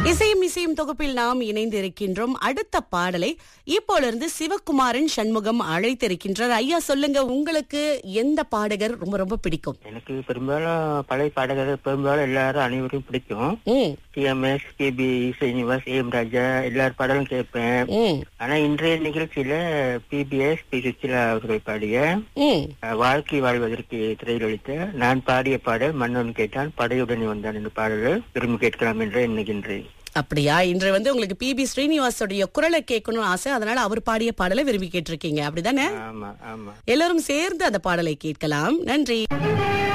இசையும் இசையும் தொகுப்பில் நாம் இணைந்து இருக்கின்றோம் அடுத்த பாடலை இப்போலிருந்து சிவகுமாரன் சண்முகம் அழைத்திருக்கின்றார் ஐயா சொல்லுங்க உங்களுக்கு எந்த பாடகர் ரொம்ப ரொம்ப பிடிக்கும் எனக்கு பெரும்பாலும் பழைய பாடகர்கள் பெரும்பாலும் எல்லாரும் அனைவரும் பிடிக்கும் ம் டிஎம்எஸ் கேபி ஸ்ரீனிவாஸ் ஏம் ராஜா எல்லார் பாடலும் கேட்பேன் ம் ஆனா இன்றைய நிகழ்ச்சியில பிபிஎஸ் பி சுச்சிலா அவர்கள் பாடிய ம் அஹ், வாழ்க்கை வாழ்வதற்கு திரையிலளித்த நான் பாடிய பாடல் மன்னன் கேட்டான் படையுடனே வந்தான் என்ற பாடலை விரும்பி கேட்கலாம் என்று எண்ணுகின்றேன் அப்படியா இன்று வந்து உங்களுக்கு பிபி ஸ்ரீனிவாசோடைய குரலை கேட்கணும்னு ஆசை அதனால அவர் பாடிய பாடலை விரும்பி கேட்டிருக்கீங்க அப்படிதானே ஆமா ஆமா எல்லாரும் சேர்ந்து அந்த பாடலை கேட்கலாம் நன்றி